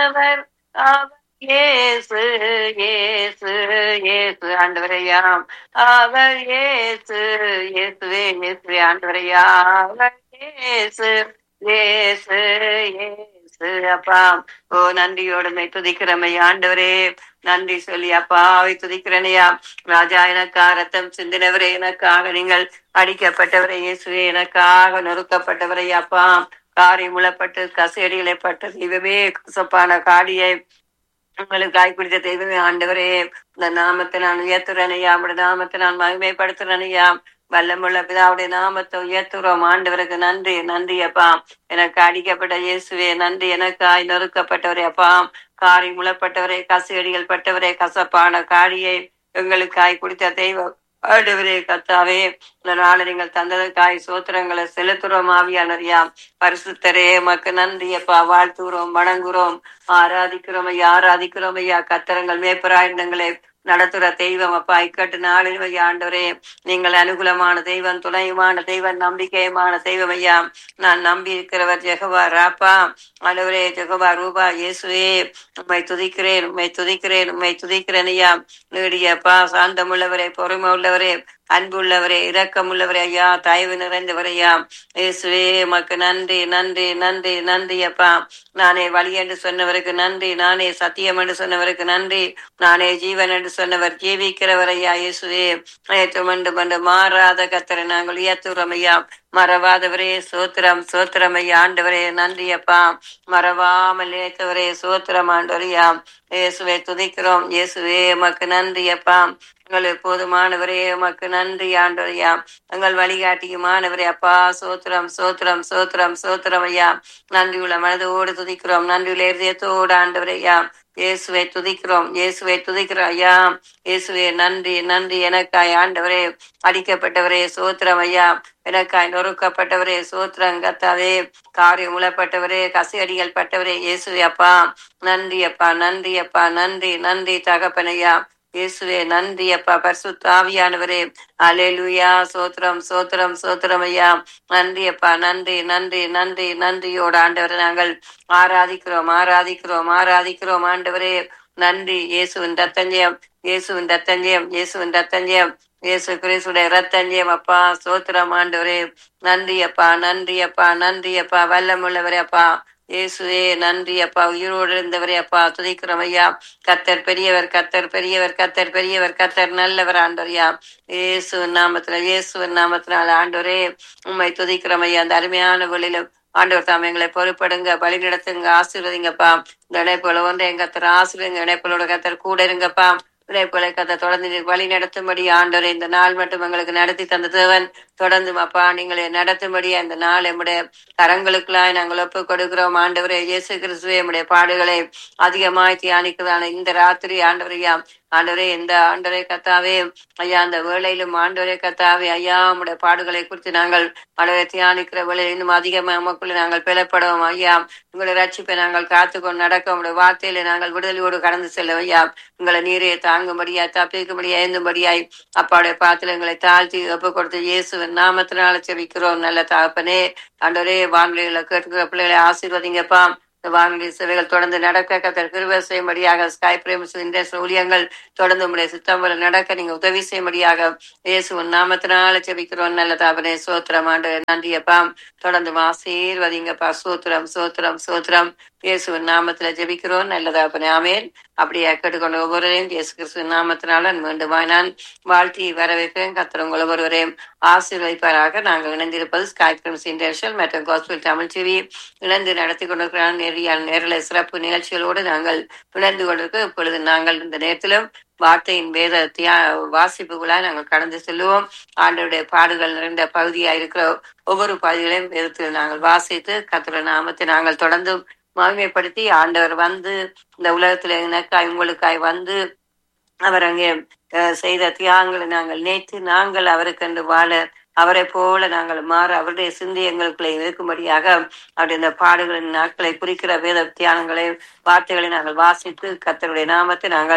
அவர் அவர் இயேசு இயேசு இயேசு ஆண்டவரையாம் அவர் இயேசு இயேசுவே இயேசுவே ஆண்டவரையா அவர் இயேசு இயேசு இயேசு அப்பா ஓ நன்றியோடுமை துதிக்கிறமை ஆண்டவரே நன்றி சொல்லி அப்பாவை துதிக்கிறனையா ராஜா எனக்காக ரத்தம் சிந்தினவரே எனக்காக நீங்கள் அடிக்கப்பட்டவரை இயேசுவே எனக்காக நொறுக்கப்பட்டவரை அப்பா காரி முளப்பட்டு கசேடிகளை பட்ட தெய்வமே கசப்பான காடியை உங்களுக்கு காய்பிடித்த தெய்வமே ஆண்டவரே இந்த நாமத்தை நான் உயர்த்துறனையா உடைய நாமத்தை நான் மகிமைப்படுத்துறனையா வல்லமுள்ள பிதாவுடைய நாமத்தை உயர்த்துறோம் ஆண்டவருக்கு நன்றி நன்றி அப்பா எனக்கு அடிக்கப்பட்ட இயேசுவே நன்றி எனக்காய் நொறுக்கப்பட்டவரே அப்பா காரி முளப்பட்டவரே கசையடிகள் பட்டவரே கசப்பான காடியை எங்களுக்காய் குடித்த தெய்வம் ஆண்டவரே கத்தாவே இந்த நாளை நீங்கள் தந்ததுக்காய் சோத்திரங்களை செலுத்துறோம் ஆவியானரியா பரிசுத்தரே மக்கு நன்றி அப்பா வாழ்த்துகிறோம் வணங்குறோம் ஆராதிக்கிறோம் ஐயா ஆராதிக்கிறோம் ஐயா கத்தரங்கள் மேப்பராயிடங்களே நடத்துற தெய்வம் அப்பா இக்கட்டு நாளில் ஐயா ஆண்டவரே நீங்கள் அனுகூலமான தெய்வம் துணையுமான தெய்வம் நம்பிக்கையுமான தெய்வம் ஐயா நான் நம்பி இருக்கிறவர் ஜெகவா ராப்பா ஆண்டவரே ஜெகவா ரூபா இயேசுவே உம்மை துதிக்கிறேன் உம்மை துதிக்கிறேன் உம்மை துதிக்கிறேன் ஐயா நீடியப்பா சாந்தமுள்ளவரே பொறுமை உள்ளவரே அன்புள்ளவரே இரக்கமுள்ளவரே ஐயா தயவு நிறைந்தவரையா இயேசுவே உமக்கு நன்றி நன்றி நன்றி நன்றி அப்பா நானே வழி என்று சொன்னவருக்கு நன்றி நானே சத்தியம் என்று சொன்னவருக்கு நன்றி நானே ஜீவன் என்று சொன்னவர் ஜீவிக்கிறவர் ஐயா இயேசுவே ஏற்றம் என்று கொண்டு மாறாத கத்தரை நாங்கள் உயர்த்துறோம் ஐயா மறவாதவரே சோத்திரம் சோத்திரம் ஐயா ஆண்டவரே நன்றி அப்பா மறவாமல் ஏற்றவரே சோத்திரம் ஆண்டவரையா இயேசுவை துதிக்கிறோம் இயேசுவே உமக்கு நன்றி அப்பா எங்கள் போதுமானவரே உமக்கு நன்றி ஆண்டவரையா எங்கள் வழிகாட்டியுமானவரே அப்பா சோத்திரம் சோத்திரம் சோத்திரம் சோத்திரம் ஐயா நன்றியுள்ள மனதோடு துதிக்கிறோம் நன்றியுள்ள இருதயத்தோடு ஆண்டவரையா இயேசுவை துதிக்கிறோம் இயேசுவை துதிக்கிறோம் ஐயா இயேசுவே நன்றி நன்றி எனக்காய் ஆண்டவரே அடிக்கப்பட்டவரே சோத்திரம் ஐயா எனக்காய் நொறுக்கப்பட்டவரே சோத்திரம் கத்தாவே காரியம் உளப்பட்டவரே கசையடிகள் பட்டவரே இயேசுவே அப்பா நன்றி அப்பா நன்றி அப்பா நன்றி நன்றி தகப்பனையா இயேசுவே நன்றி அப்பா பரிசுத்த ஆவியானவரே அலேலுயா சோத்திரம் சோத்திரம் சோத்திரம் ஐயா நன்றி அப்பா நன்றி நன்றி நன்றி நன்றியோடு ஆண்டவரை நாங்கள் ஆராதிக்கிறோம் ஆராதிக்கிறோம் ஆராதிக்கிறோம் ஆண்டவரே நன்றி இயேசுவின் ரத்தஞ்சயம் இயேசுவின் ரத்தஞ்சயம் இயேசுவின் ரத்தஞ்சயம் இயேசு கிறிஸ்துடைய ரத்தஞ்சயம் அப்பா சோத்திரம் ஆண்டவரே நன்றி அப்பா நன்றி அப்பா நன்றி அப்பா வல்லமுள்ளவரே அப்பா இயேசுவே நன்றி அப்பா உயிரோடு இருந்தவரே அப்பா துதிக்கிறோம் ஐயா கத்தர் பெரியவர் கத்தர் பெரியவர் கத்தர் பெரியவர் கத்தர் நல்லவர் ஆண்டவரையா இயேசு நாமத்துல இயேசு நாமத்தினால ஆண்டவரே உண்மை துதிக்கிறோம் ஐயா அந்த அருமையான வழியில ஆண்டவர் தாம் எங்களை பொறுப்படுங்க வழி நடத்துங்க ஆசீர்வதிங்கப்பா இந்த இணைப்புல ஒன்று எங்க கத்தர் ஆசீர்வதிங்க இணைப்புகளோட கத்தர் கூட இருங்கப்பா இணைப்புகளை கத்த தொடர்ந்து வழி நடத்தும்படி ஆண்டவர் இந்த நாள் மட்டும் எங்களுக்கு நடத்தி தந்த தேவன் தொடர்ந்து அப்பா நீங்களை நடத்தும்படியா இந்த நாள் எம்முடைய கரங்களுக்குள்ளாய் நாங்கள் ஒப்பு கொடுக்கிறோம் ஆண்டவரே இயேசு கிறிஸ்துவே எம்முடைய பாடுகளை அதிகமாய் தியானிக்கிறதான இந்த ராத்திரி ஆண்டவரையா ஆண்டவரே இந்த ஆண்டவரே கத்தாவே ஐயா அந்த வேளையிலும் ஆண்டவரே கத்தாவே ஐயா உடைய பாடுகளை குறித்து நாங்கள் ஆண்டவரை தியானிக்கிற வேளையில் இன்னும் அதிகமாக நமக்குள்ள நாங்கள் பிளப்படும் ஐயா உங்களை ரட்சிப்பை நாங்கள் காத்துக்கொண்டு நடக்க உங்களுடைய வார்த்தையில நாங்கள் விடுதலையோடு கடந்து செல்ல ஐயா உங்களை நீரை தாங்கும்படியா தப்பிக்கும்படியா எழுந்தும்படியாய் அப்பாவுடைய பாத்துல எங்களை தாழ்த்தி ஒப்பு கொடுத்து இயேசுவின் நாமத்தினால செபிக்கிறோம் நல்ல தாப்பனே ஆண்டவரே வானொலிகளை கேட்கிற பிள்ளைகளை ஆசீர்வதிங்கப்பா வானொலி சேவைகள் தொடர்ந்து நடக்க கத்தர் கிருப செய்யும்படியாக ஸ்கை பிரேம் இன்டர்நேஷனல் ஊழியங்கள் தொடர்ந்து உங்களுடைய சித்தம்பல நடக்க நீங்க உதவி செய்யும்படியாக இயேசுவின் நாமத்தினால செபிக்கிறோம் நல்ல தாபனே சோத்திரம் ஆண்டு நன்றியப்பா தொடர்ந்து ஆசீர்வதிங்கப்பா சோத்திரம் சோத்திரம் சோத்திரம் இயேசுவின் நாமத்துல ஜெபிக்கிறோம் நல்லதாப்பனே ஆமேன் அப்படியே கேட்டுக்கொண்டு ஒவ்வொருவரையும் இயேசு கிறிஸ்துவின் நாமத்தினால மீண்டுமாய் நான் வாழ்த்தி வரவேற்கிறேன் கத்திர உங்கள் ஒவ்வொருவரையும் ஆசீர்வதிப்பாராக நாங்கள் இணைந்திருப்பது ஸ்கை பிரம்ஸ் இன்டர்நேஷனல் மற்றும் காஸ்பிள் தமிழ் டிவி இணைந்து நடத்தி கொண்டிருக்கிற நேரியால் நேரலை சிறப்பு நிகழ்ச்சிகளோடு நாங்கள் இணைந்து கொண்டிருக்க இப்பொழுது நாங்கள் இந்த நேரத்திலும் வார்த்தையின் வேத தியா வாசிப்புகளாய் நாங்கள் கடந்து செல்லுவோம் ஆண்டவருடைய பாடுகள் நிறைந்த பகுதியா இருக்கிற ஒவ்வொரு பகுதிகளையும் வேதத்தில் நாங்கள் வாசித்து கத்திர நாமத்தை நாங்கள் தொடர்ந்து மகிமைப்படுத்தி ஆண்டவர் வந்து இந்த உலகத்துல எனக்காய் உங்களுக்காய் வந்து அவர் அங்கே அஹ், செய்த தியாகங்களை நாங்கள் நேற்று நாங்கள் அவருக்கென்று வாழ அவரை போல நாங்கள் மாற அவருடைய சிந்தி எங்களுக்குள்ளே இருக்கும்படியாக அவருடைய இந்த பாடுகளின் நாட்களை குறிக்கிற வேத தியானங்களை வார்த்தைகளை நாங்கள் வாசித்து கர்த்தருடைய நாமத்தை நாங்கள்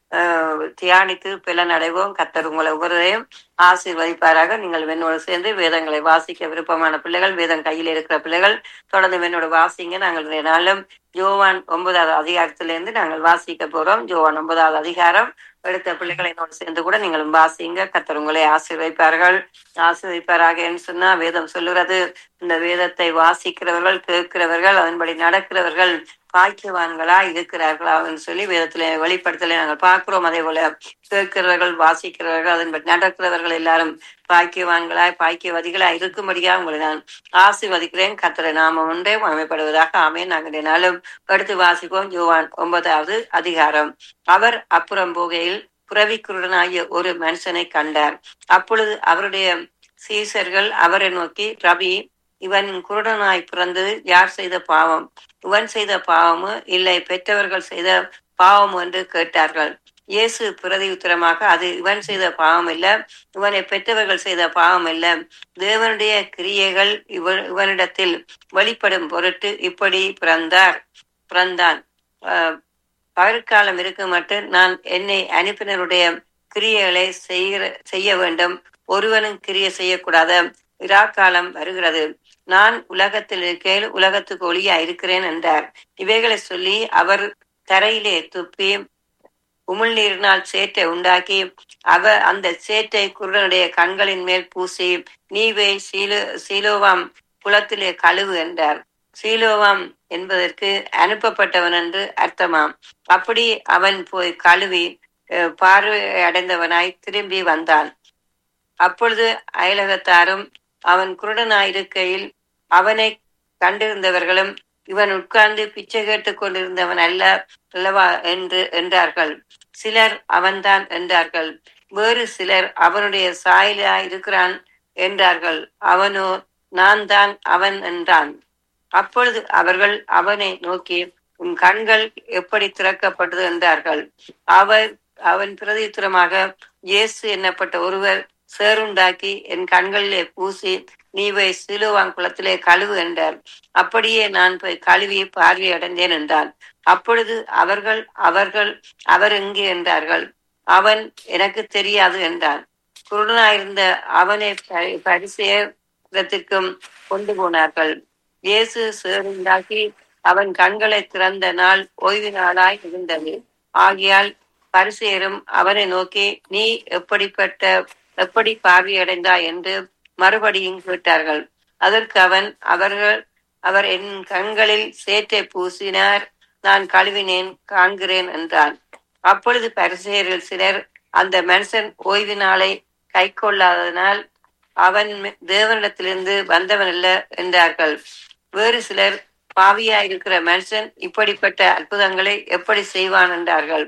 அஹ், தியானித்து பலன் அடைவோம் கத்தர் உங்களை ஒவ்வொருவரையும் ஆசீர்வதிப்பாராக நீங்கள் என்னோடு சேர்ந்து வேதங்களை வாசிக்க விருப்பமான பிள்ளைகள் வேதம் கையில் இருக்கிற பிள்ளைகள் தொடர்ந்து என்னோட வாசிங்க நாங்கள் இன்றைய நாளும் ஜோவான் ஒன்பதாவது அதிகாரத்திலிருந்து நாங்கள் வாசிக்க போறோம் ஜோவான் ஒன்பதாவது அதிகாரம் எடுத்த பிள்ளைகளை என்னோடு சேர்ந்து கூட நீங்களும் வாசிங்க கத்தர் உங்களை ஆசீர்வதிப்பார்கள் ஆசீர்வதிப்பாராக என்று சொன்னா வேதம் சொல்லுகிறது இந்த வேதத்தை வாசிக்கிறவர்கள் கேட்கிறவர்கள் அதன்படி நடக்கிறவர்கள் பாக்கியவான்களா இருக்கிறார்களா என்று சொல்லி வேதத்திலே வெளிப்படுத்தலை நாங்கள் பார்க்கிறோம் அதே போல கேட்கிறவர்கள் வாசிக்கிறவர்கள் அதன்படி நடக்கிறவர்கள் எல்லாரும் பாக்கியவான்களாய் பாக்கியவதிகளாய் இருக்கும்படியா உங்களை நான் ஆசீர்வதிக்கிறேன் கத்தரை நாம ஒன்றே அமைப்படுவதாக ஆமே நாங்கள் நாளும் எடுத்து வாசிப்போம் யோவான் ஒன்பதாவது அதிகாரம் அவர் அப்புறம் போகையில் புறவிக்குருடனாகிய ஒரு மனுஷனை கண்டார் அப்பொழுது அவருடைய சீசர்கள் அவரை நோக்கி ரவி இவன் குருடனாய் பிறந்தது யார் செய்த பாவம் இவன் செய்த பாவமோ இல்லை பெற்றவர்கள் செய்த பாவம் என்று கேட்டார்கள் இயேசு பிரதி உத்தரமாக அது இவன் செய்த பாவம் இல்ல இவனை பெற்றவர்கள் செய்த பாவம் இல்ல தேவனுடைய கிரியைகள் இவ இவனிடத்தில் வெளிப்படும் பொருட்டு இப்படி பிறந்தார் பிறந்தான் ஆஹ் பகற்காலம் இருக்கும் மட்டும் நான் என்னை அனுப்பினருடைய கிரியைகளை செய்கிற செய்ய வேண்டும் ஒருவனும் கிரியை செய்யக்கூடாத இராக்காலம் வருகிறது நான் உலகத்தில் இருக்கையில் உலகத்துக்கு ஒளியா இருக்கிறேன் என்றார் இவைகளை சொல்லி அவர் தரையிலே துப்பி உமிழ்நீரினால் சேற்றை உண்டாக்கி அவ அந்த சேற்றை குருடனுடைய கண்களின் மேல் பூசி நீவே சீலோ சீலோவாம் குளத்திலே கழுவு என்றார் சீலோவாம் என்பதற்கு அனுப்பப்பட்டவன் என்று அர்த்தமாம் அப்படி அவன் போய் கழுவி அஹ், பார்வை அடைந்தவனாய் திரும்பி வந்தான் அப்பொழுது அயலகத்தாரும் அவன் குருடனாயிருக்கையில் அவனை கண்டிருந்தவர்களும் இவன் உட்கார்ந்து பிச்சை கேட்டுக் கொண்டிருந்தவன் அல்ல அல்லவா என்று என்றார்கள் சிலர் அவன்தான் என்றார்கள் வேறு சிலர் அவனுடைய சாயலா இருக்கிறான் என்றார்கள் அவனோ நான் தான் அவன் என்றான் அப்பொழுது அவர்கள் அவனை நோக்கி உன் கண்கள் எப்படி திறக்கப்பட்டது என்றார்கள் அவர் அவன் பிரதித்திரமாக இயேசு என்னப்பட்ட ஒருவர் சேருண்டாக்கி என் கண்களிலே பூசி நீ போய் சிலுவாங் குளத்திலே கழுவு என்றார் அப்படியே நான் போய் கழுவி பார்வை அடைந்தேன் என்றான் அப்பொழுது அவர்கள் அவர்கள் அவர் எங்கே என்றார்கள் அவன் எனக்கு தெரியாது என்றான் குருடனாயிருந்த அவனை பரி- பரிசேரத்திற்கும் கொண்டு போனார்கள் இயேசு சேருண்டாக்கி அவன் கண்களை திறந்த நாள் ஓய்வு நாளாய் இருந்தது ஆகையால் பரிசேரும் அவனை நோக்கி நீ எப்படிப்பட்ட எப்படி பார்வையடைந்தாய் என்று மறுபடியும் கேட்டார்கள் அதற்கு அவன் அவர்கள் அவர் என் கண்களில் சேற்றை பூசினார் நான் கழுவினேன் காண்கிறேன் என்றான் அப்பொழுது பரிசேயரில் சிலர் அந்த மனுஷன் ஓய்வு நாளை கை கொள்ளாததனால் அவன் தேவனிடத்திலிருந்து வந்தவன் அல்ல என்றார்கள் வேறு சிலர் பாவியாய் இருக்கிற மனுஷன் இப்படிப்பட்ட அற்புதங்களை எப்படி செய்வான் என்றார்கள்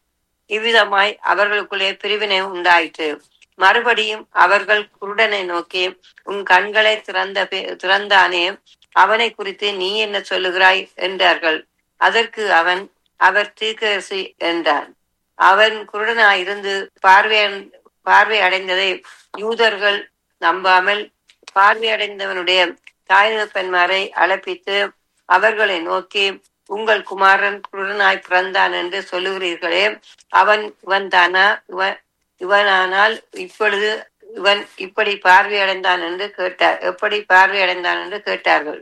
இவ்விதமாய் அவர்களுக்குள்ளே பிரிவினை உண்டாயிற்று மறுபடியும் அவர்கள் குருடனை நோக்கி உன் கண்களை திறந்த பே- திறந்தானே அவனை குறித்து நீ என்ன சொல்லுகிறாய் என்றார்கள் அதற்கு அவன் அவர் தீர்க்கதரிசி என்றான் அவன் குருடனாயிருந்து பார்வை பார்வை அடைந்ததை யூதர்கள் நம்பாமல் பார்வை அடைந்தவனுடைய தாய் தகப்பன்மாரை அழைப்பித்து அவர்களை நோக்கி உங்கள் குமாரன் குருடனாய் பிறந்தான் என்று சொல்லுகிறீர்களே அவன் இவன் தானா இவன் இவனானால் இப்பொழுது இவன் இப்படி பார்வையடைந்தான் என்று கேட்டார் எப்படி பார்வையடைந்தான் என்று கேட்டார்கள்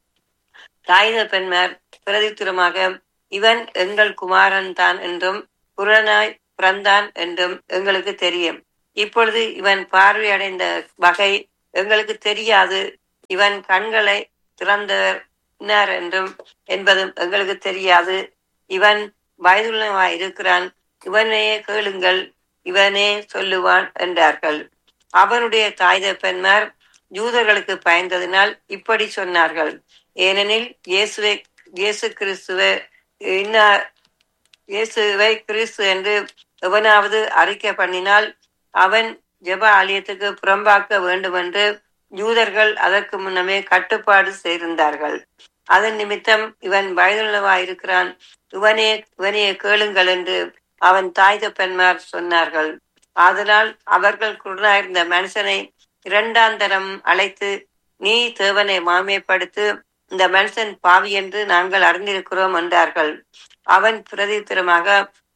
தாய் தகப்பன்மார் பிரதித்திரமாக இவன் எங்கள் குமாரன் தான் என்றும் குருடனாய் பிறந்தான் என்றும் எங்களுக்கு தெரியும் இப்பொழுது இவன் பார்வையடைந்த வகை எங்களுக்கு தெரியாது இவன் கண்களை திறந்தவர் இன்னார் என்றும் என்பதும் எங்களுக்கு தெரியாது இவன் வயதுள்ளவாய் இருக்கிறான் இவனையே கேளுங்கள் இவனே சொல்லுவான் என்றார்கள் அவனுடைய தாய் தகப்பன்மார் யூதர்களுக்கு பயந்ததினால் இப்படி சொன்னார்கள் ஏனெனில் இயேசுவை இயேசு கிறிஸ்துவை இன்னார் இயேசுவை கிறிஸ்து என்று எவனாவது அறிக்கை பண்ணினால் அவன் ஜெப ஆலயத்துக்கு புறம்பாக்க வேண்டும் என்று யூதர்கள் அதற்கு முன்னமே கட்டுப்பாடு செய்திருந்தார்கள் அதன் நிமித்தம் இவன் வயதுள்ளவாயிருக்கிறான் இவனே இவனையே கேளுங்கள் என்று அவன் தாய் தப்பன்மார் சொன்னார்கள் ஆதலால் அவர்கள் குருடாயிருந்த மனுஷனை இரண்டாம் தரம் அழைத்து நீ தேவனை மாமைப்படுத்து இந்த மனுஷன் பாவி என்று நாங்கள் அறிந்திருக்கிறோம் என்றார்கள் அவன் பிரதித்திரமாக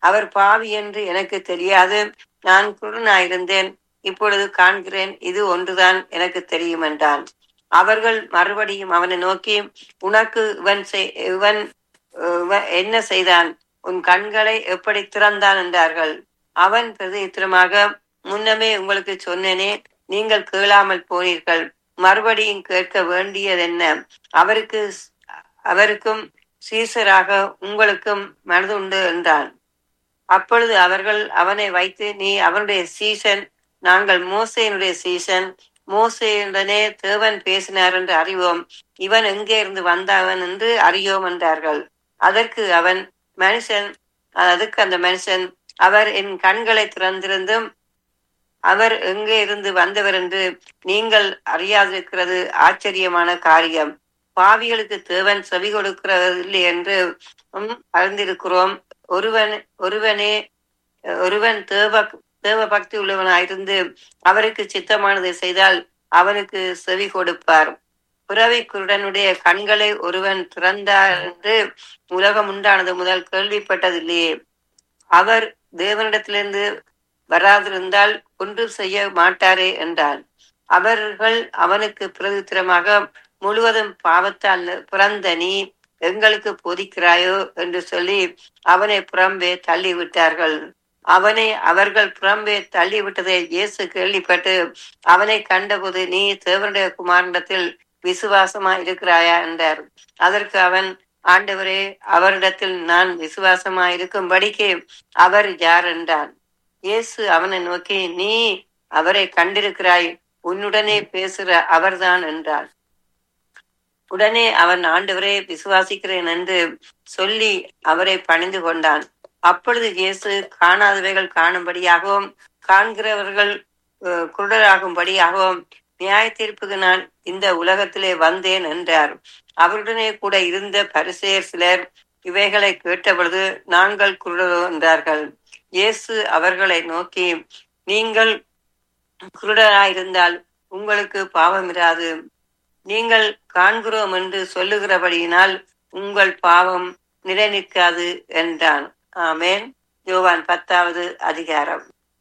அவர் பாவி என்று எனக்கு தெரியாது நான் குருனாயிருந்தேன் இப்பொழுது காண்கிறேன் இது ஒன்றுதான் எனக்கு தெரியும் என்றான் அவர்கள் மறுபடியும் அவனை நோக்கி உனக்கு இவன் செய்- இவன் இவன் என்ன செய்தான் உன் கண்களை எப்படி திறந்தான் என்றார்கள் அவன் பிரதித்திரமாக முன்னமே உங்களுக்கு சொன்னேனே நீங்கள் கேளாமல் போனீர்கள் மறுபடியும் கேட்க வேண்டியதென்ன அவருக்கு அவருக்கும் சீசராக உங்களுக்கும் மனதுண்டு என்றான் அப்பொழுது அவர்கள் அவனை வைத்து நீ அவனுடைய சீசன் நாங்கள் மோசையினுடைய சீசன் மோசையுடனே தேவன் பேசினார் என்று அறிவோம் இவன் எங்கே இருந்து வந்தவன் என்று அறியோம் என்றார்கள் அதற்கு அவன் மனுஷன் அதுக்கு அந்த மனுஷன் அவர் என் கண்களை திறந்திருந்தும் அவர் எங்கே இருந்து வந்தவர் என்று நீங்கள் அறியாதிருக்கிறது ஆச்சரியமான காரியம் பாவிகளுக்கு தேவன் செவி கொடுக்கிறதில்லை என்று ம், அறிந்திருக்கிறோம் ஒருவன் ஒருவனே ஒருவன் தேவ தேவ பக்தி உள்ளவனாயிருந்து அவருக்கு சித்தமானதை செய்தால் அவனுக்கு செவி கொடுப்பார் புறவை குருடனுடைய கண்களை ஒருவன் திறந்தார் என்று உலகம் உண்டானது முதல் கேள்விப்பட்டதில்லையே அவர் தேவனிடத்திலிருந்து வராதிருந்தால் ஒன்று செய்ய மாட்டாரே என்றான் அவர்கள் அவனுக்கு பிரதித்திரமாக முழுவதும் பாவத்தால் பிறந்த நீ எங்களுக்கு போதிக்கிறாயோ என்று சொல்லி அவனை புறம்பே தள்ளி விட்டார்கள் அவனை அவர்கள் புறம்பே தள்ளி விட்டதை இயேசு கேள்விப்பட்டு அவனை கண்டபோது நீ தேவனுடைய குமாரனிடத்தில் விசுவாசமா இருக்கிறாயா என்றார் அதற்கு அவன் ஆண்டவரே அவரிடத்தில் நான் விசுவாசமா இருக்கும்படிக்கு அவர் யார் என்றான் இயேசு அவனை நோக்கி நீ அவரை கண்டிருக்கிறாய் உன்னுடனே பேசுற அவர்தான் என்றார் உடனே அவன் ஆண்டவரே விசுவாசிக்கிறேன் என்று சொல்லி அவரை பணிந்து கொண்டான் அப்பொழுது இயேசு காணாதவைகள் காணும்படியாகவும் காண்கிறவர்கள் அஹ், குருடராகும்படியாகவும் நியாய தீர்ப்புக்கு நான் இந்த உலகத்திலே வந்தேன் என்றார் அவருடனே கூட இருந்த பரிசேயர் சிலர் இவைகளை கேட்டபொழுது நாங்கள் குருடரோ என்றார்கள் இயேசு அவர்களை நோக்கி நீங்கள் குருடராயிருந்தால் உங்களுக்கு பாவம் இராது நீங்கள் காண்கிறோம் என்று சொல்லுகிறபடியினால் உங்கள் பாவம் நிலைநிற்காது என்றான் ஆமேன் யோவான் பத்தாவது அதிகாரம்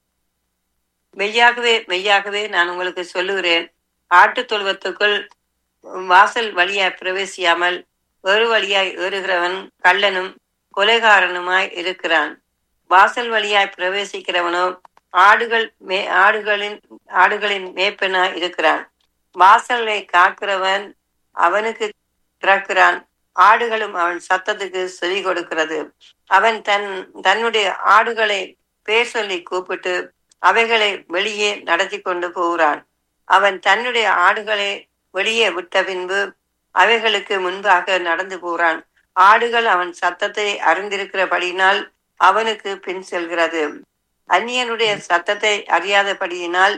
மெய்யாகவே மெய்யாகவே நான் உங்களுக்கு சொல்லுகிறேன் ஆட்டுத் தொழுவத்துக்குள் வாசல் வழியாய் பிரவேசியாமல் ஒரு வழியாய் ஏறுகிறவன் கள்ளனும் கொலைகாரனுமாய் இருக்கிறான் வாசல் வழியாய் பிரவேசிக்கிறவனோ ஆடுகள் மே ஆடுகளின் ஆடுகளின் மேய்ப்பனாய் இருக்கிறான் வாசலை காக்கிறவன் அவனுக்கு திறக்கிறான் ஆடுகளும் அவன் சத்தத்துக்கு செவி கொடுக்கிறது அவன் தன் தன்னுடைய ஆடுகளை பேர் சொல்லி கூப்பிட்டு அவைகளை வெளியே நடத்தி கொண்டு போகிறான் அவன் தன்னுடைய ஆடுகளை வெளியே விட்ட பின்பு அவைகளுக்கு முன்பாக நடந்து போகிறான் ஆடுகள் அவன் சத்தத்தை அறிந்திருக்கிறபடியினால் அவனுக்கு பின் செல்கிறது அந்நியனுடைய சத்தத்தை அறியாதபடியினால்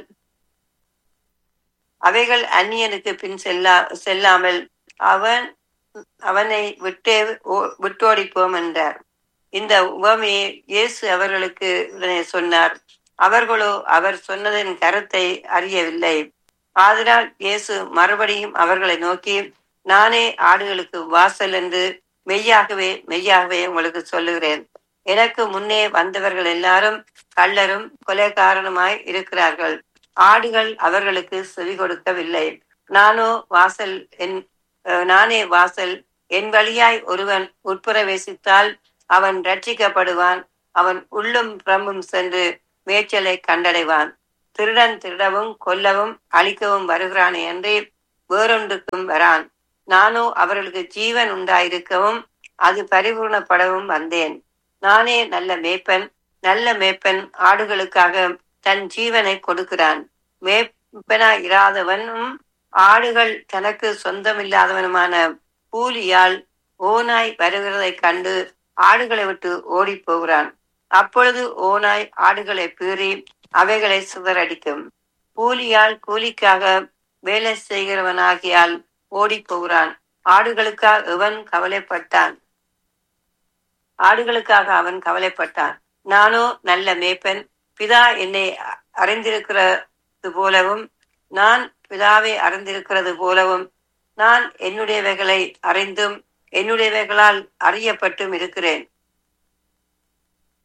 அவைகள் அந்நியனுக்கு பின் செல்லா செல்லாமல் அவன் அவனை விட்டே ஓ- விட்டோடிப்போம் என்றார் இந்த உவமையை இயேசு அவர்களுக்கு உடனே சொன்னார் அவர்களோ அவர் சொன்னதின் கருத்தை அறியவில்லை ஆதலால் இயேசு மறுபடியும் அவர்களை நோக்கி நானே ஆடுகளுக்கு வாசல் என்று மெய்யாகவே மெய்யாகவே உங்களுக்கு சொல்லுகிறேன் எனக்கு முன்னே வந்தவர்கள் எல்லாரும் கள்ளரும் கொலைகாரனுமாய் இருக்கிறார்கள் ஆடுகள் அவர்களுக்கு செவி கொடுக்கவில்லை நானோ வாசல் என் அஹ், நானே வாசல் என் வழியாய் ஒருவன் உட்பிரவேசித்தால் அவன் ரட்சிக்கப்படுவான் அவன் உள்ளும் புறம்பும் சென்று மேய்ச்சலை கண்டடைவான் திருடன் திருடவும் கொல்லவும் அழிக்கவும் வருகிறானே அன்றி வேறொன்றுக்கும் வரான் நானோ அவர்களுக்கு ஜீவன் உண்டாயிருக்கவும் அது பரிபூர்ணப்படவும் வந்தேன் நானே நல்ல மேய்ப்பன் நல்ல மேய்ப்பன் ஆடுகளுக்காக தன் ஜீவனை கொடுக்கிறான் மேய்ப்பனா இராதவனும் ஆடுகள் தனக்கு சொந்தமில்லாதவனுமான கூலியால் ஓனாய் வருகிறதை கண்டு ஆடுகளை விட்டு ஓடி போகிறான் அப்பொழுது ஓனாய் ஆடுகளை பீறி அவைகளை சிதறடிக்கும் கூலியால் கூலிக்காக வேலை செய்கிறவனாகியால் ஓடி போகிறான் ஆடுகளுக்காக எவன் கவலைப்பட்டான் ஆடுகளுக்காக அவன் கவலைப்பட்டான் நானோ நல்ல மேய்ப்பன் பிதா என்னை அ- அறிந்திருக்கிறது போலவும் நான் பிதாவை அறிந்திருக்கிறது போலவும் நான் என்னுடையவைகளை அறிந்தும் என்னுடையவைகளால் அறியப்பட்டும் இருக்கிறேன்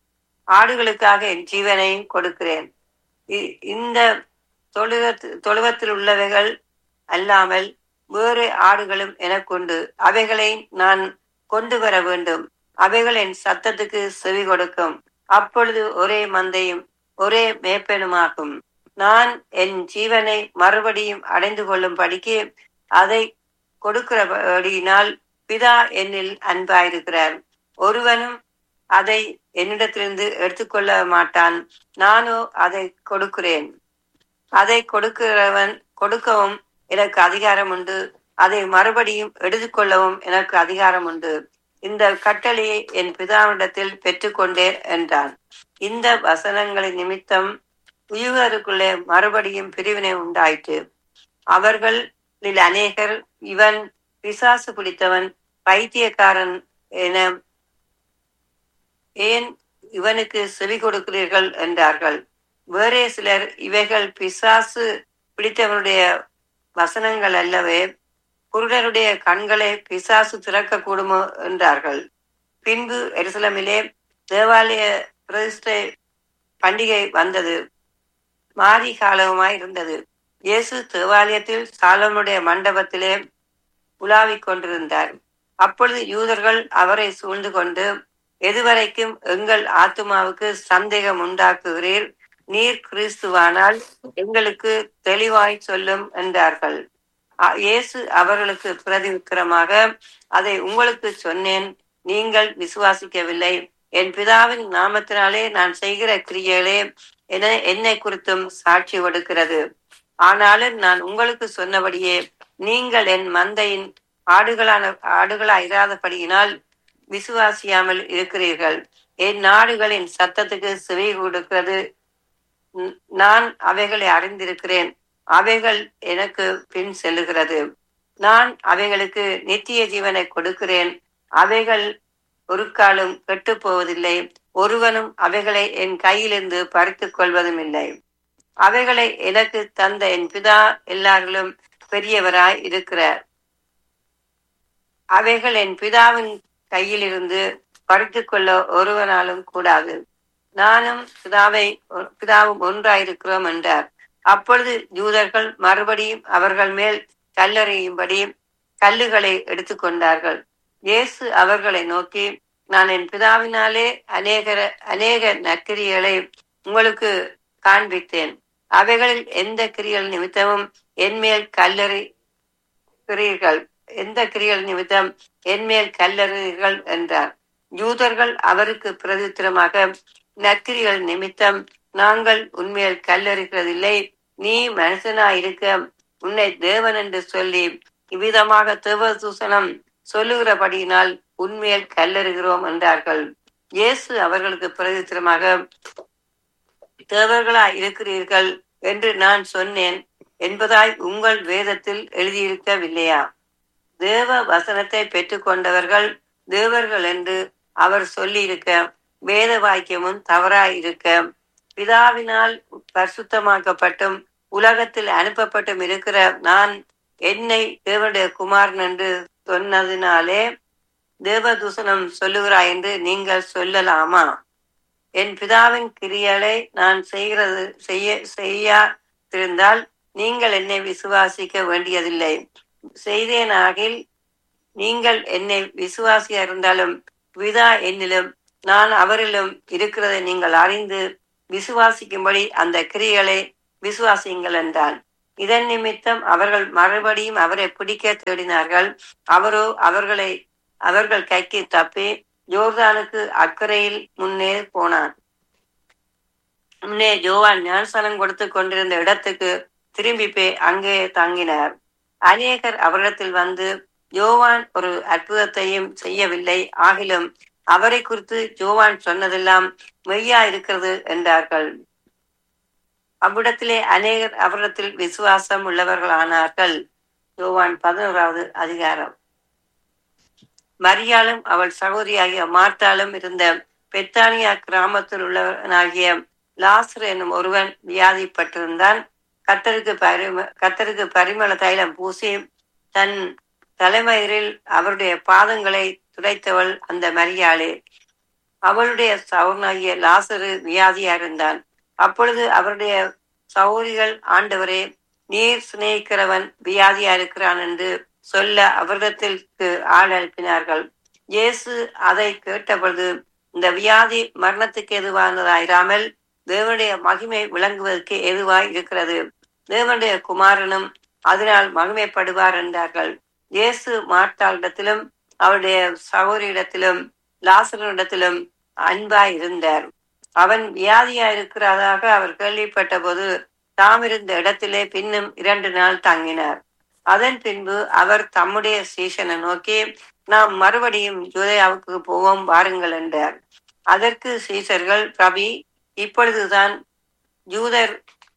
ஆடுகளுக்காக என் ஜீவனையும் கொடுக்கிறேன் இ- இந்த தொழுவத் தொழுவத்தில் உள்ளவைகள் அல்லாமல் வேறு ஆடுகளும் எனக்குண்டு அவைகளை நான் கொண்டு வர வேண்டும் அவைகள் என் சத்தத்துக்கு செவி கொடுக்கும் அப்பொழுது ஒரே மந்தையும் ஒரே மேய்ப்பனுமாகும் நான் என் ஜீவனை மறுபடியும் அடைந்து கொள்ளும் படிக்கு அதை கொடுக்கிறபடியினால் பிதா என்னில் அன்பாயிருக்கிறார் ஒருவனும் அதை என்னிடத்திலிருந்து எடுத்துக்கொள்ள மாட்டான் நானோ அதை கொடுக்கிறேன் அதை கொடுக்கிறவன் கொடுக்கவும் எனக்கு அதிகாரம் உண்டு அதை மறுபடியும் எடுத்துக்கொள்ளவும் எனக்கு அதிகாரம் உண்டு இந்த கட்டளையை என் பிதாவிடத்தில் பெற்றுக்கொண்டேன் என்றான் இந்த வசனங்களின் நிமித்தம் யூதருக்குள்ளே மறுபடியும் பிரிவினை உண்டாயிற்று அவர்களில் அநேகர் இவன் பிசாசு பிடித்தவன் பைத்தியக்காரன் என ஏன் இவனுக்கு செவி கொடுக்கிறீர்கள் என்றார்கள் வேறே சிலர் இவைகள் பிசாசு பிடித்தவனுடைய வசனங்கள் அல்லவே குருடருடைய கண்களை பிசாசு திறக்க கூடுமோ என்றார்கள் பின்பு எருசலமிலே தேவாலய பிரதிஷ்டை பண்டிகை வந்தது மாரி காலமாய் இருந்தது இயேசு தேவாலயத்தில் சாலமுடைய மண்டபத்திலே உலாவிக் கொண்டிருந்தார் அப்பொழுது யூதர்கள் அவரை சூழ்ந்து கொண்டு எதுவரைக்கும் எங்கள் ஆத்துமாவுக்கு சந்தேகம் உண்டாக்குகிறீர் நீர் கிறிஸ்துவானால் எங்களுக்கு தெளிவாய் சொல்லும் என்றார்கள் அ- இயேசு அவர்களுக்கு பிரதிவிக்கிரமாக அதை உங்களுக்கு சொன்னேன் நீங்கள் விசுவாசிக்கவில்லை என் பிதாவின் நாமத்தினாலே நான் செய்கிற கிரியைகளே என என்னை குறித்தும் சாட்சி கொடுக்கிறது ஆனாலும் நான் உங்களுக்கு சொன்னபடியே நீங்கள் என் மந்தையின் ஆடுகளான ஆடுகளா இராதபடியினால் விசுவாசியாமல் இருக்கிறீர்கள் என் நாடுகளின் சத்தத்துக்கு செவி கொடுக்கிறது ந- நான் அவைகளை அறிந்திருக்கிறேன் அவைகள் எனக்கு பின் செல்லுகிறது நான் அவைகளுக்கு நித்திய ஜீவனை கொடுக்கிறேன் அவைகள் ஒரு காலம் கெட்டு போவதில்லை ஒருவனும் அவைகளை என் கையிலிருந்து பறித்துக் கொள்வதும் இல்லை அவைகளை எனக்கு தந்த என் பிதா எல்லாரிலும் பெரியவராய் இருக்கிறார் அவைகள் என் பிதாவின் கையிலிருந்து பறித்துக் கொள்ள ஒருவனாலும் கூடாது நானும் பிதாவை பிதாவும் ஒன்றாயிருக்கிறோம் என்றார் அப்பொழுது யூதர்கள் மறுபடியும் அவர்கள் மேல் கல்லறையும்படி கல்லுகளை எடுத்துக்கொண்டார்கள் இயேசு அவர்களை நோக்கி நான் என் பிதாவினாலே அநேக அநேக நற்கிரிகளை உங்களுக்கு காண்பித்தேன் அவைகளில் எந்த கிரியல் நிமித்தமும் என்மேல் கல்லறி கிரீர்கள் எந்த கிரியல் நிமித்தம் என்மேல் கல்லறீர்கள் என்றார் யூதர்கள் அவருக்கு பிரதித்திரமாக நற்கிரிகள் நிமித்தம் நாங்கள் உன்மேல் கல்லறிகிறதில்லை நீ மனுஷனாயிருக்க உன்னை தேவன் என்று சொல்லி இவ்விதமாக தேவதூசணம் சொல்லுகிறபடியினால் உன்மேல் கல்லறுகிறோம் என்றார்கள் இயேசு அவர்களுக்கு பிரதித்திரமாக தேவர்களா இருக்கிறீர்கள் என்று நான் சொன்னேன் என்பதாய் உங்கள் வேதத்தில் எழுதியிருக்கவில்லையா தேவ வசனத்தை பெற்றுக்கொண்டவர்கள் தேவர்கள் என்று அவர் சொல்லியிருக்க வேத வாக்கியமும் தவறாயிருக்க பிதாவினால் பரிசுத்தமாக்கப்பட்டும் உலகத்தில் அனுப்பப்பட்டும் இருக்கிற நான் என்னை தேவனுடைய குமாரன் என்று சொன்னதினாலே தேவதூசணம் சொல்லுகிறாய் என்று நீங்கள் சொல்லலாமா என் பிதாவின் கிரியலை நான் செய்கிறது செய்ய செய்யாதிருந்தால் நீங்கள் என்னை விசுவாசிக்க வேண்டியதில்லை செய்தேனாகில் நீங்கள் என்னை விசுவாசியா இருந்தாலும் பிதா என்னிலும் நான் அவரிலும் இருக்கிறதை நீங்கள் அறிந்து விசுவாசிக்கும்படி அந்த கிரிகளை விசுவாசியுங்கள் என்றான் இதன் நிமித்தம் அவர்கள் மறுபடியும் அவரை பிடிக்க தேடினார்கள் அவரோ அவர்களை அவர்கள் கைக்கு தப்பி ஜோர்தானுக்கு அக்கறையில் முன்னே போனான் முன்னே ஜோவான் ஞானஸ்தானம் கொடுத்து கொண்டிருந்த இடத்துக்கு திரும்பி போய் அங்கே தங்கினார் அநேகர் அவரிடத்தில் வந்து யோவான் ஒரு அற்புதத்தையும் செய்யவில்லை ஆகிலும் அவரை குறித்து ஜோவான் சொன்னதெல்லாம் மெய்யா இருக்கிறது என்றார்கள் அவ்விடத்திலே அநேகர் அவரிடத்தில் விசுவாசம் உள்ளவர்களானார்கள் யோவான் பதினோராவது அதிகாரம் மரியாளும் அவள் சகோதரியாகிய மார்த்தாலும் இருந்த பெத்தானியா கிராமத்தில் உள்ளவனாகிய லாசர் என்னும் ஒருவன் வியாதிப்பட்டிருந்தான் கத்தருக்கு பரிம கத்தருக்கு பரிமள தைலம் பூசி தன் தலைமயிரில் அவருடைய பாதங்களை துடைத்தவள் அந்த மரியாளே அவளுடைய சவுனாகிய லாசரு வியாதியா இருந்தான் அப்பொழுது அவருடைய சௌரிகள் ஆண்டவரே நீர் சிநேகிக்கிறவன் வியாதியா இருக்கிறான் என்று சொல்ல அவரிடத்திற்கு ஆள் அனுப்பினார்கள் இயேசு அதை கேட்டபொழுது இந்த வியாதி மரணத்துக்கு எதுவானதாயிராமல் தேவனுடைய மகிமை விளங்குவதற்கு எதுவாய் இருக்கிறது தேவனுடைய குமாரனும் அதனால் மகிமைப்படுவார் என்றார்கள் இயேசு மார்த்தாளிடத்திலும் அவருடைய சகோதரியிடத்திலும் லாசரிடத்திலும் அன்பாய் இருந்தார் அவன் வியாதியா இருக்கிறதாக அவர் கேள்விப்பட்ட போது தாம் இருந்த இடத்திலே பின்னும் இரண்டு நாள் தங்கினார் அதன் பின்பு அவர் தம்முடைய சீசனை நோக்கி நாம் மறுபடியும் யூதயாவுக்கு போவோம் வாருங்கள் என்றார் அதற்கு சீசர்கள் பிரபி இப்பொழுதுதான் யூதர்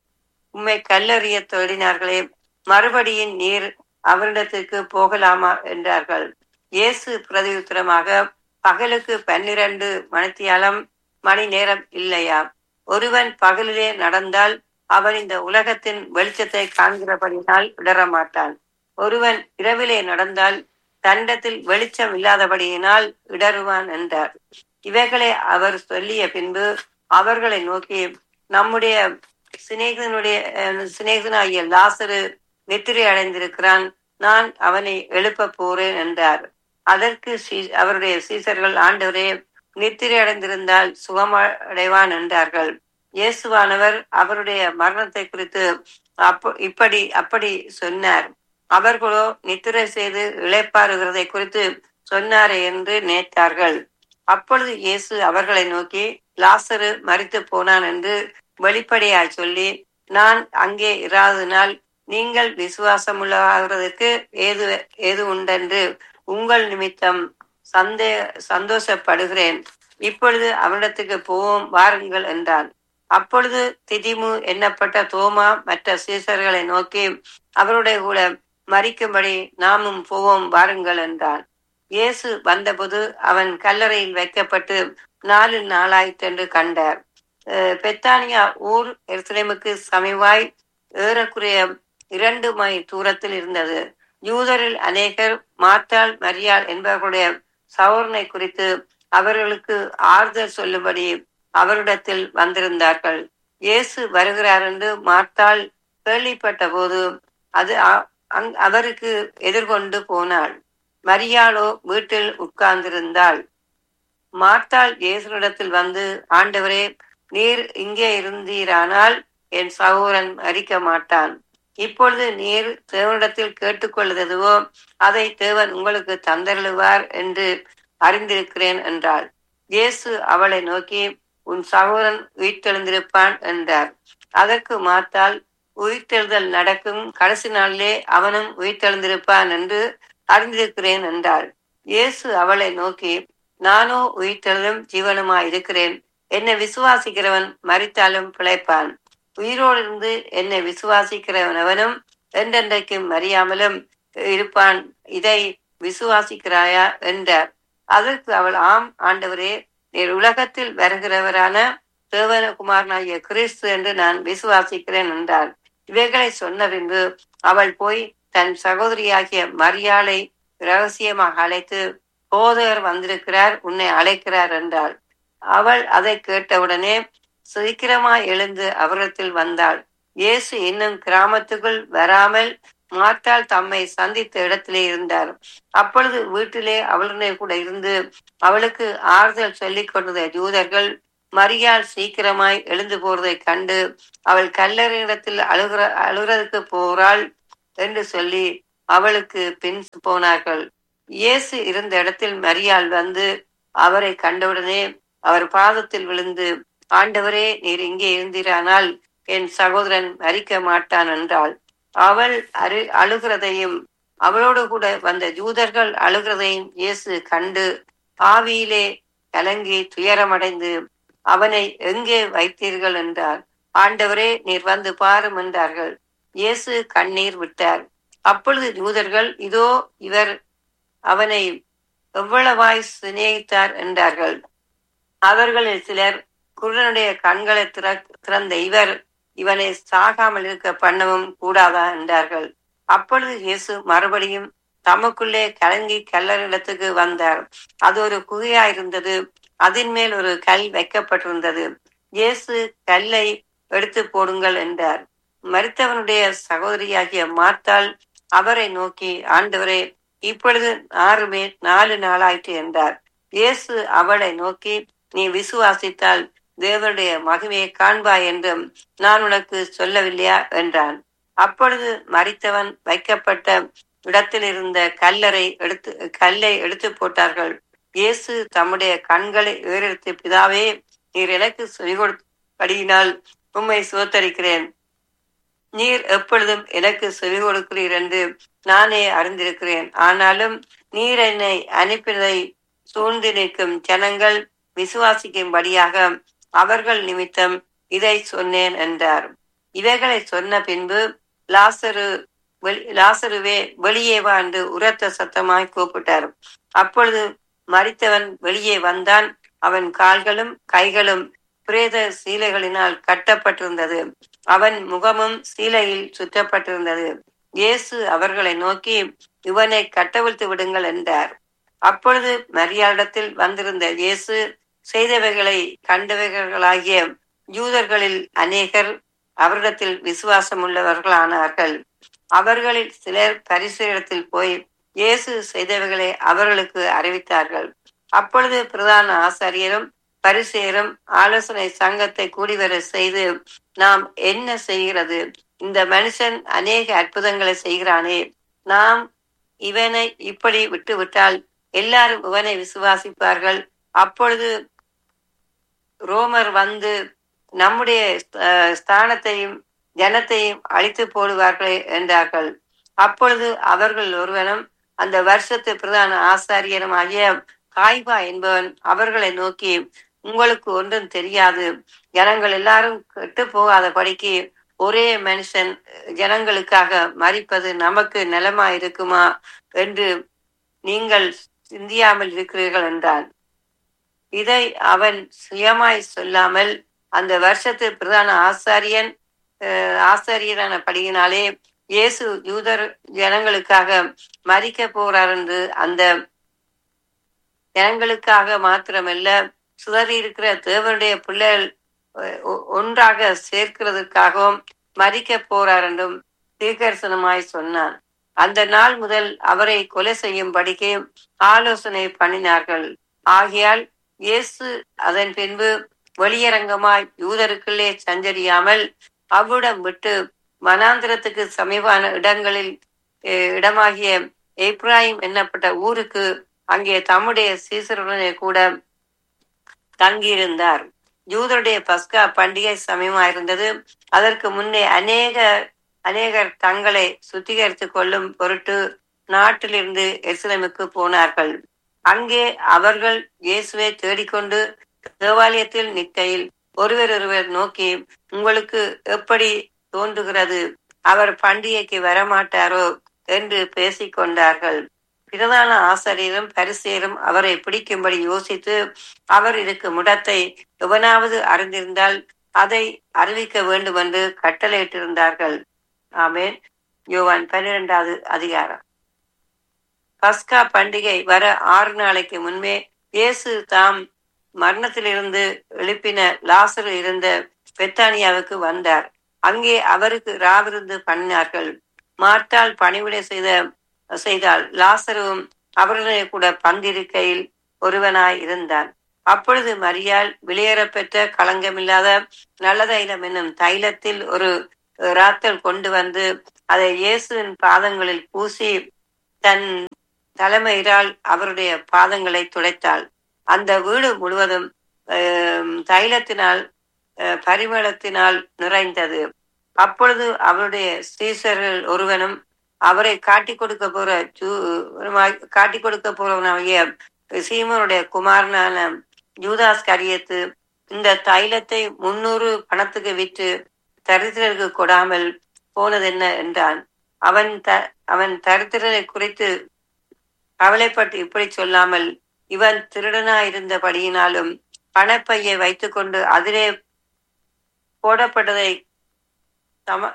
உம்மை கல்லறிய தேடினார்களே மறுபடியும் நீர் அவரிடத்திற்கு போகலாமா என்றார்கள் இயேசு பிரதியுத்தரமாக பகலுக்கு பன்னிரண்டு மணித்தியாலம் மணி நேரம் இல்லையா ஒருவன் பகலிலே நடந்தால் அவன் இந்த உலகத்தின் வெளிச்சத்தை காண்கிறபடினால் இடரமாட்டான் ஒருவன் இரவிலே நடந்தால் தண்டத்தில் வெளிச்சம் இல்லாதபடியினால் இடறுவான் என்றார் இவைகளை அவர் சொல்லிய பின்பு அவர்களை நோக்கி நம்முடைய சிநேகனுடைய சிநேகனாகிய லாசரு வெற்றி அடைந்திருக்கிறான் நான் அவனை எழுப்ப போறேன் என்றார் அதற்கு அவருடைய சீசர்கள் ஆண்டவரே நித்திரை அடைந்திருந்தால் சுகமடைவான் என்றார்கள் இயேசுவானவர் அவருடைய மரணத்தை குறித்து அப்ப இப்படி அப்படி சொன்னார் அவர்களோ நித்திரை செய்து இழைப்பாருகிறதை குறித்து சொன்னாரே என்று நினைத்தார்கள் அப்பொழுது இயேசு அவர்களை நோக்கி லாசரு மறித்து போனான் என்று வெளிப்படையாய் சொல்லி நான் அங்கே இராதனால் நீங்கள் விசுவாசமுள்ளாகிறதுக்கு ஏது ஏது உண்டென்று உங்கள் நிமித்தம் சந்தே சந்தோஷப்படுகிறேன் இப்பொழுது அவனிடத்துக்கு போவோம் வாருங்கள் என்றான் அப்பொழுது திதிமு எண்ணப்பட்ட தோமா மற்ற சீசர்களை நோக்கி அவருடைய கூட மறிக்கும்படி நாமும் போவோம் வாருங்கள் என்றான் இயேசு வந்தபோது அவன் கல்லறையில் வைக்கப்பட்டு நாலு நாளாயிற்றென்று கண்டார் பெத்தானியா ஊர் எருசலேமுக்கு சமீவாய் ஏறக்குறைய இரண்டு மைல் தூரத்தில் இருந்தது யூதரில் அநேகர் மாத்தாள் மரியாள் என்பவர்களுடைய சவரனை குறித்து அவர்களுக்கு ஆறுதல் சொல்லும்படி அவரிடத்தில் வந்திருந்தார்கள் இயேசு வருகிறார் என்று மார்த்தாள் கேள்விப்பட்ட போது அது அவருக்கு எதிர்கொண்டு போனாள் மரியாளோ வீட்டில் உட்கார்ந்திருந்தாள் மார்த்தாள் இயேசுனிடத்தில் வந்து ஆண்டவரே நீர் இங்கே இருந்தீரானால் என் சகோதரன் மறிக்க மாட்டான் இப்பொழுது நீர் தேவனிடத்தில் கேட்டுக்கொள்ளுவதுவோ அதை தேவன் உங்களுக்கு தந்தருளுவார் என்று அறிந்திருக்கிறேன் என்றாள் இயேசு அவளை நோக்கி உன் சகோதரன் உயிர்த்தெழுந்திருப்பான் என்றார் அதற்கு மாத்தால் உயிர்த்தெழுதல் நடக்கும் கடைசி நாளிலே அவனும் உயிர்த்தெழுந்திருப்பான் என்று அறிந்திருக்கிறேன் என்றாள் இயேசு அவளை நோக்கி நானோ உயிர்த்தெழுதும் ஜீவனுமா இருக்கிறேன் என்னை விசுவாசிக்கிறவன் மறித்தாலும் பிழைப்பான் உயிரோடு இருந்து என்னை விசுவாசிக்கிறவனவனும் என்றென்றைக்கும் மறியாமலும் இருப்பான் இதை விசுவாசிக்கிறாயா என்றார் அதற்கு அவள் ஆம் ஆண்டவரே நீர் உலகத்தில் வருகிறவரான தேவனகுமாரனாகிய கிறிஸ்து என்று நான் விசுவாசிக்கிறேன் என்றார் இவைகளை சொன்ன பின்பு அவள் போய் தன் சகோதரியாகிய மரியாளை ரகசியமாக அழைத்து போதகர் வந்திருக்கிறார் உன்னை அழைக்கிறார் என்றாள் அவள் அதை கேட்டவுடனே சீக்கிரமாய் எழுந்து அவரிடத்தில் வந்தாள் இயேசு இன்னும் கிராமத்துக்குள் வராமல் மாற்றால் தம்மை சந்தித்த இடத்திலே இருந்தார் அப்பொழுது வீட்டிலே அவளுடைய கூட இருந்து அவளுக்கு ஆறுதல் சொல்லிக் கொண்டத யூதர்கள் மரியாள் சீக்கிரமாய் எழுந்து போறதை கண்டு அவள் கல்லறையிடத்தில் அழுகிற அழுகிறதுக்கு போறாள் என்று சொல்லி அவளுக்கு பின் போனார்கள் இயேசு இருந்த இடத்தில் மரியாள் வந்து அவரை கண்டவுடனே அவர் பாதத்தில் விழுந்து ஆண்டவரே நீர் இங்கே இருந்தீரானால் என் சகோதரன் மறிக்க மாட்டான் என்றாள் அவள் அரு அழுகிறதையும் அவளோடு கூட வந்த ஜூதர்கள் அழுகிறதையும் இயேசு கண்டு ஆவியிலே கலங்கி துயரமடைந்து அவனை எங்கே வைத்தீர்கள் என்றார் ஆண்டவரே நீர் வந்து பாரும் என்றார்கள் இயேசு கண்ணீர் விட்டார் அப்பொழுது யூதர்கள் இதோ இவர் அவனை எவ்வளவாய் சிநேகித்தார் என்றார்கள் அவர்களில் சிலர் குருடனுடைய கண்களை திறந்த இவர் இவனை சாகாமல் இருக்க பண்ணவும் கூடாதா என்றார்கள் அப்பொழுது இயேசு மறுபடியும் தமக்குள்ளே கலங்கி கல்லறிடத்துக்கு வந்தார் அது ஒரு குகையா இருந்தது அதன் மேல் ஒரு கல் வைக்கப்பட்டிருந்தது இயேசு கல்லை எடுத்து போடுங்கள் என்றார் மரித்தவனுடைய சகோதரியாகிய மார்த்தாள் அவரை நோக்கி ஆண்டவரே இப்பொழுது ஆறு பேர் நாலு நாளாயிற்று என்றார் இயேசு அவளை நோக்கி நீ விசுவாசித்தால் தேவனுடைய மகிமையை காண்பாய் என்றும் நான் உனக்கு சொல்லவில்லையா என்றான் அப்பொழுது மறித்தவன் வைக்கப்பட்ட இடத்தில் இருந்த கல்லறை எடுத்து கல்லை எடுத்து போட்டார்கள் இயேசு தம்முடைய கண்களை ஏறெடுத்து பிதாவே நீர் எனக்கு சொல்லிக் கொடுப்படியினால் உம்மை சுதத்தரிக்கிறேன் நீர் எப்பொழுதும் எனக்கு சொல்லிக் கொடுக்கிறீர் என்று நானே அறிந்திருக்கிறேன் ஆனாலும் நீர் என்னை அனுப்பினதை சூழ்ந்து நிற்கும் ஜனங்கள் விசுவாசிக்கும்படியாக அவர்கள் நிமித்தம் இதை சொன்னேன் என்றார் இவைகளை சொன்ன பின்பு லாசரு லாசருவே வெளியே வா என்று உரத்த சத்தமாய் கூப்பிட்டார் அப்பொழுது மறித்தவன் வெளியே வந்தான் அவன் கால்களும் கைகளும் பிரேத சீலைகளினால் கட்டப்பட்டிருந்தது அவன் முகமும் சீலையில் சுற்றப்பட்டிருந்தது இயேசு அவர்களை நோக்கி இவனை கட்டவிழ்த்து விடுங்கள் என்றார் அப்பொழுது மரியாளிடத்தில் வந்திருந்த இயேசு செய்தவைகளை கண்டவைகளாகிய யூதர்களில் அநேகர் அவரிடத்தில் விசுவாசம் உள்ளவர்களானார்கள் அவர்களில் சிலர் பரிசுரிடத்தில் போய் இயேசு செய்தவைகளை அவர்களுக்கு அறிவித்தார்கள் அப்பொழுது பிரதான ஆசாரியரும் பரிசேரும் ஆலோசனை சங்கத்தை கூடிவர செய்து நாம் என்ன செய்கிறது இந்த மனுஷன் அநேக அற்புதங்களை செய்கிறானே நாம் இவனை இப்படி விட்டு விட்டால் எல்லாரும் இவனை விசுவாசிப்பார்கள் அப்பொழுது ரோமர் வந்து நம்முடைய ஸ்தானத்தையும் ஜனத்தையும் அழித்து போடுவார்கள் என்றார்கள் அப்பொழுது அவர்கள் ஒருவனும் அந்த வருஷத்து பிரதான ஆசாரியனும் ஆகிய காய்பா என்பவன் அவர்களை நோக்கி உங்களுக்கு ஒன்றும் தெரியாது ஜனங்கள் எல்லாரும் கெட்டு போகாத படிக்கு ஒரே மனுஷன் ஜனங்களுக்காக மறிப்பது நமக்கு நலமா இருக்குமா என்று நீங்கள் சிந்தியாமல் இருக்கிறீர்கள் என்றான் இதை அவன் சுயமாய் சொல்லாமல் அந்த வருஷத்து பிரதான ஆசாரியன் ஆசாரியரான படியினாலே இயேசு யூதர் ஜனங்களுக்காக மறிக்க போறார் என்று அந்த ஜனங்களுக்காக மாத்திரமல்ல சுதறி இருக்கிற தேவனுடைய பிள்ளைகள் ஒன்றாக சேர்க்கிறதுக்காகவும் மறிக்க போறார் என்றும் தீர்க்கரசனமாய் சொன்னான் அந்த நாள் முதல் அவரை கொலை செய்யும்படிக்கு ஆலோசனை பண்ணினார்கள் ஆகையால் இயேசு அதன் பின்பு வெளியரங்கமாய் யூதருக்குள்ளே சஞ்சரியாமல் அவ்விடம் விட்டு மனாந்திரத்துக்கு சமீபான இடங்களில் இடமாகிய எப்ராஹிம் என்னப்பட்ட ஊருக்கு அங்கே தம்முடைய சீசருடனே கூட தங்கியிருந்தார் யூதருடைய பஸ்கா பண்டிகை சமயமாயிருந்தது அதற்கு முன்னே அநேக அநேகர் தங்களை சுத்திகரித்துக் கொள்ளும் பொருட்டு நாட்டிலிருந்து எருசலேமுக்கு போனார்கள் அங்கே அவர்கள் இயேசுவை தேடிக்கொண்டு தேவாலயத்தில் நிற்கையில் ஒருவர் ஒருவர் நோக்கி உங்களுக்கு எப்படி தோன்றுகிறது அவர் பண்டிகைக்கு வரமாட்டாரோ என்று பேசிக் கொண்டார்கள் பிரதான ஆசிரியரும் பரிசேரும் அவரை பிடிக்கும்படி யோசித்து அவர் இதுக்கு முடத்தை எவனாவது அறிந்திருந்தால் அதை அறிவிக்க வேண்டும் என்று கட்டளையிட்டிருந்தார்கள் ஆமேன் யோவான் பன்னிரெண்டாவது அதிகாரம் பஸ்கா பண்டிகை வர ஆறு நாளைக்கு முன்பே இயேசு தாம் மரணத்திலிருந்து எழுப்பின லாசரு இருந்த பெத்தானியாவுக்கு வந்தார் அங்கே அவருக்கு ராவிருந்து பண்ணினார்கள் மார்த்தால் பணிவிடை செய்த செய்தால் லாசருவும் அவருடைய கூட பந்திருக்கையில் ஒருவனாய் இருந்தான் அப்பொழுது மரியாள் வெளியேறப்பெற்ற களங்கமில்லாத நல்ல தைலம் என்னும் தைலத்தில் ஒரு ராத்தல் கொண்டு வந்து அதை இயேசுவின் பாதங்களில் பூசி தன் தலைமையினால் அவருடைய பாதங்களை துடைத்தாள் அந்த வீடு முழுவதும் தைலத்தினால் பரிமளத்தினால் நிறைந்தது அப்பொழுது அவருடைய ஸ்ரீசர்கள் ஒருவனும் அவரை காட்டி கொடுக்க போற ஜூ காட்டி கொடுக்க போறவனாகிய சீமனுடைய குமாரனான யூதாஸ் கரியத்து இந்த தைலத்தை முன்னூறு பணத்துக்கு விற்று தரித்திரருக்கு கொடாமல் போனதென்ன என்றான் அவன் த அவன் தரித்திரரை குறித்து கவலைப்பட்டு இப்படி சொல்லாமல் இவன் திருடனாயிருந்தபடியினாலும் பணப்பையை வைத்துக்கொண்டு அதிலே போடப்பட்டதை சம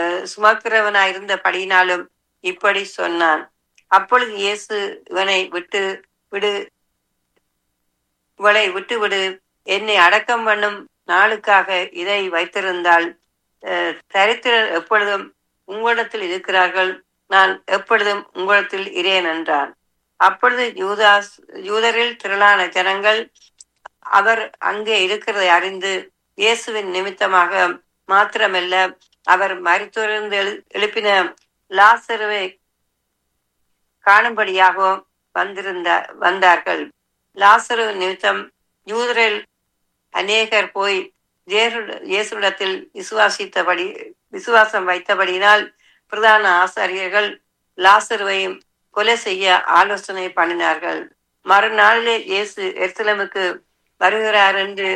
சுமக்கிறவனாயிருந்தபடியினாலும் இப்படி சொன்னான் அப்பொழுது இயேசு இவனை விட்டு விடு இவளை விட்டுவிடு என்னை அடக்கம் பண்ணும் நாளுக்காக இதை வைத்திருந்தால் அஹ், தரித்திரர் எப்பொழுதும் உங்களிடத்தில் இருக்கிறார்கள் நான் எப்பொழுதும் உங்களிடத்தில் இரேன் என்றான் அப்பொழுது யூதாஸ் யூதரில் திரளான ஜனங்கள் அவர் அங்கே இருக்கிறதை அறிந்து இயேசுவின் நிமித்தமாக மாத்திரமல்ல அவர் மருத்துவரிலிருந்து எழு- எழுப்பின லாசருவை காணும்படியாகவும் வந்திருந்த வந்தார்கள் லாசரு நிமித்தம் யூதரில் அநேகர் போய் ஜேரு- இயேசுவிடத்தில் விசுவாசித்தபடி விசுவாசம் வைத்தபடியினால் பிரதான ஆசாரியர்கள் லாசருவையும் கொலை செய்ய ஆலோசனை பண்ணினார்கள் மறுநாளிலே இயேசு எருசலேமுக்கு வருகிறார் என்று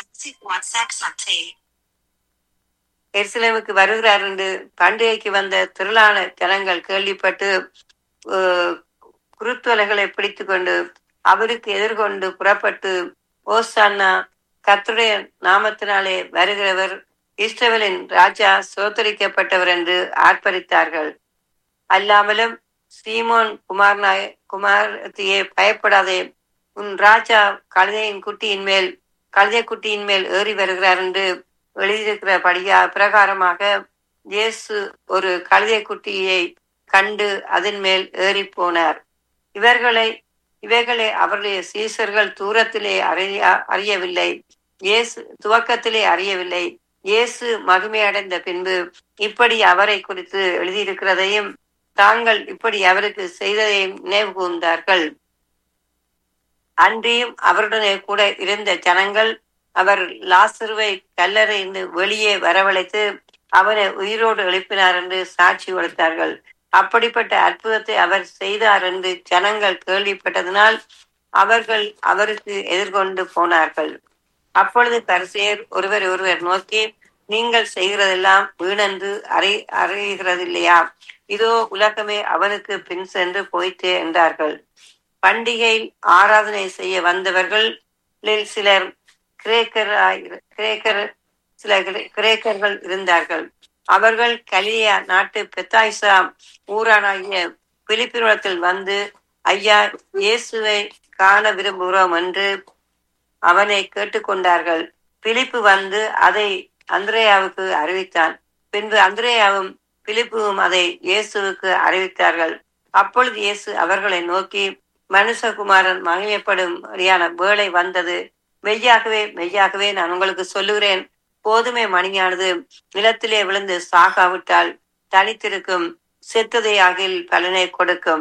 எருசலேமுக்கு வருகிறார் என்று பண்டிகைக்கு வந்த திரளான ஜனங்கள் கேள்விப்பட்டு அஹ், குருத்துவலைகளை பிடித்துக் கொண்டு அவருக்கு எதிர்கொண்டு புறப்பட்டு ஓசான்னா கர்த்தருடைய நாமத்தினாலே வருகிறவர் இஸ்ரவேலின் ராஜா சோத்தரிக்கப்பட்டவர் என்று ஆர்ப்பரித்தார்கள் அல்லாமலும் சீமோன் குமார் நாய குமாரத்தியே பயப்படாதே உன் ராஜா கழுதையின் குட்டியின் மேல் கழுதை குட்டியின் மேல் ஏறி வருகிறார் என்று எழுதியிருக்கிறபடியா பிரகாரமாக இயேசு ஒரு கழுதை குட்டியை கண்டு அதன் மேல் ஏறி போனார் இவர்களை இவைகளை அவருடைய சீசர்கள் தூரத்திலே அறிய அறியவில்லை இயேசு துவக்கத்திலே அறியவில்லை இயேசு மகிமையடைந்த பின்பு இப்படி அவரை குறித்து எழுதியிருக்கிறதையும் தாங்கள் இப்படி அவருக்கு செய்ததையும் நினைவு கூர்ந்தார்கள் அன்றியும் அவருடனே கூட இருந்த ஜனங்கள் அவர் லாசருவை கல்லறையிருந்து வெளியே வரவழைத்து அவனை உயிரோடு எழுப்பினார் என்று சாட்சி கொடுத்தார்கள் அப்படிப்பட்ட அற்புதத்தை அவர் செய்தார் என்று ஜனங்கள் கேள்விப்பட்டதனால் அவர்கள் அவருக்கு எதிர்கொண்டு போனார்கள் அப்பொழுது பரிசேயர் ஒருவர் ஒருவர் நோக்கி நீங்கள் செய்கிறதெல்லாம் வீணென்று அறி அறிகிறதில்லையா இதோ உலகமே அவனுக்கு பின் சென்று போயிற்றே என்றார்கள் பண்டிகையில் ஆராதனை செய்ய வந்தவர்கள் சிலர் கிரேக்கராய் கிரேக்கர் சில கிரே- கிரேக்கர்கள் இருந்தார்கள் அவர்கள் கலியா நாட்டு பெத்தாய்சா ஊரானாகிய பிலிப்பினுடத்தில் வந்து ஐயா இயேசுவை காண விரும்புகிறோம் என்று அவனை கேட்டுக்கொண்டார்கள் பிலிப்பு வந்து அதை அந்திரேயாவுக்கு அறிவித்தான் பின்பு அந்திரேயாவும் பிலிப்புவும் அதை இயேசுவுக்கு அறிவித்தார்கள் அப்பொழுது இயேசு அவர்களை நோக்கி மனுஷகுமாரன் மகிமைப்படும்படியான வேளை வந்தது மெய்யாகவே மெய்யாகவே நான் உங்களுக்கு சொல்லுகிறேன் போதுமே மணியானது நிலத்திலே விழுந்து சாகாவிட்டால் தனித்திருக்கும் செத்ததையாகில் பலனை கொடுக்கும்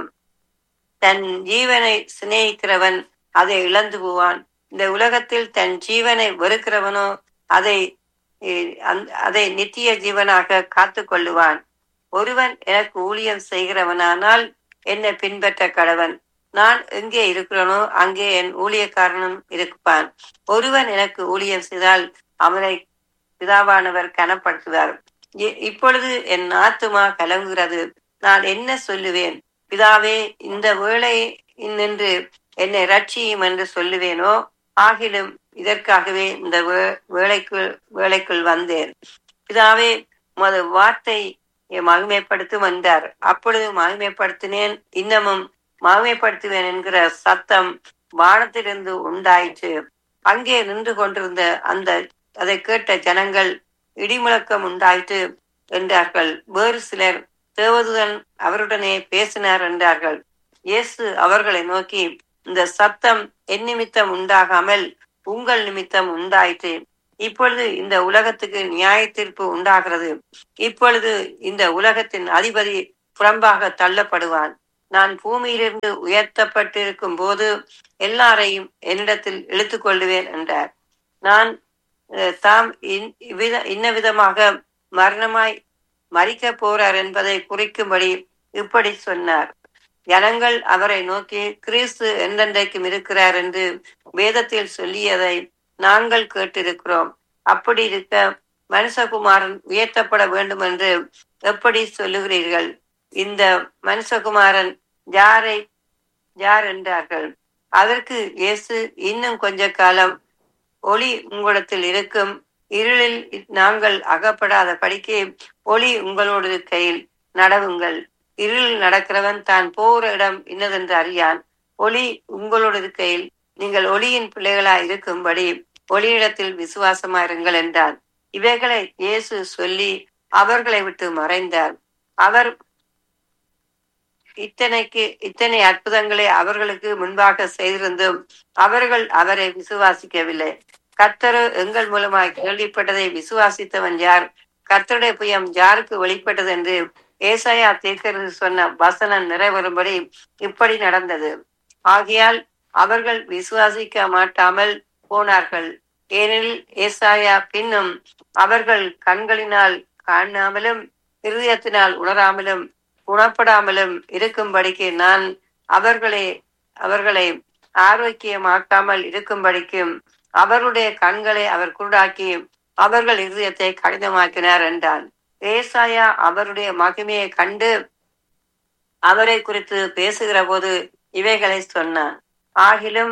தன் ஜீவனை சிநேகிக்கிறவன் அதை இழந்து போவான் இந்த உலகத்தில் தன் ஜீவனை வெறுக்கிறவனோ அதை eh, அந்த- அதை நித்திய ஜீவனாக காத்து கொள்ளுவான் ஒருவன் எனக்கு ஊழியம் செய்கிறவனானால் என்னை பின்பற்ற கடவன் நான் எங்கே இருக்கிறேனோ அங்கே என் ஊழியக்காரனும் இருப்பான் ஒருவன் எனக்கு ஊழியம் செய்தால் அவனை பிதாவானவர் கனப்படுத்துவார் இ- இப்பொழுது என் ஆத்துமா கலங்குகிறது நான் என்ன சொல்லுவேன் பிதாவே இந்த வேளை நின்று என்னை ரட்சியும் என்று சொல்லுவேனோ ஆகிலும் இதற்காகவே இந்த வே- வேளைக்குள் வேளைக்குள் வந்தேன் பிதாவே உமது வார்த்தை மகிமைப்படுத்தும் என்றார் அப்பொழுது மகிமைப்படுத்தினேன் இன்னமும் மகிமைப்படுத்துவேன் என்கிற சத்தம் வானத்திலிருந்து உண்டாயிற்று அங்கே நின்று கொண்டிருந்த அந்த அதை கேட்ட ஜனங்கள் இடிமுழக்கம் உண்டாயிற்று என்றார்கள் வேறு சிலர் தேவதூதன் அவருடனே பேசினார் என்றார்கள் இயேசு அவர்களை நோக்கி இந்த சத்தம் என் நிமித்தம் உண்டாகாமல் உங்கள் நிமித்தம் உண்டாயிற்று இப்பொழுது இந்த உலகத்துக்கு நியாய தீர்ப்பு உண்டாகிறது இப்பொழுது இந்த உலகத்தின் அதிபதி புறம்பாக தள்ளப்படுவான் நான் பூமியிலிருந்து உயர்த்தப்பட்டிருக்கும் போது எல்லாரையும் என்னிடத்தில் இழுத்துக் கொள்ளுவேன் என்றார் நான் அஹ், தாம் இன்- இவ்வித இன்ன விதமாக மரணமாய் மறிக்க போறார் என்பதை குறிக்கும்படி இப்படி சொன்னார் ஜனங்கள் அவரை நோக்கி கிறிஸ்து என்றென்றைக்கும் இருக்கிறார் என்று வேதத்தில் சொல்லியதை நாங்கள் கேட்டிருக்கிறோம் அப்படி இருக்க மனுஷகுமாரன் உயர்த்தப்பட வேண்டும் என்று எப்படி சொல்லுகிறீர்கள் இந்த மனுஷகுமாரன் யாரை யார் என்றார்கள் அதற்கு இயேசு இன்னும் கொஞ்ச காலம் ஒளி உங்களிடத்தில் இருக்கும் இருளில் நாங்கள் அகப்படாத படிக்க ஒளி உங்களோடு கையில் நடவுங்கள் இருளில் நடக்கிறவன் தான் போகிற இடம் இன்னதென்று அறியான் ஒளி உங்களோடு இருக்கையில் நீங்கள் ஒளியின் பிள்ளைகளாய் இருக்கும்படி ஒளியிடத்தில் விசுவாசமாயிருங்கள் என்றார் இவைகளை இயேசு சொல்லி அவர்களை விட்டு மறைந்தார் அவர் இத்தனைக்கு இத்தனை அற்புதங்களை அவர்களுக்கு முன்பாக செய்திருந்தும் அவர்கள் அவரை விசுவாசிக்கவில்லை கர்த்தரு எங்கள் மூலமாய் கேள்விப்பட்டதை விசுவாசித்தவன் யார் கர்த்தருடைய புயம் யாருக்கு வெளிப்பட்டது என்று ஏசாயா தீர்க்கரசு சொன்ன வசனம் நிறைவேறும்படி இப்படி நடந்தது ஆகையால் அவர்கள் விசுவாசிக்க மாட்டாமல் போனார்கள் ஏனெனில் ஏசாயா பின்னும் அவர்கள் கண்களினால் காணாமலும் இருதயத்தினால் உணராமலும் குணப்படாமலும் இருக்கும்படிக்கு நான் அவர்களை அவர்களை ஆரோக்கியமாக்காமல் இருக்கும்படிக்கும் அவர்களுடைய கண்களை அவர் குருடாக்கி அவர்கள் இருதயத்தை கடினமாக்கினார் என்றான் ஏசாயா அவருடைய மகிமையை கண்டு அவரை குறித்து பேசுகிற போது இவைகளை சொன்னான் ஆகிலும்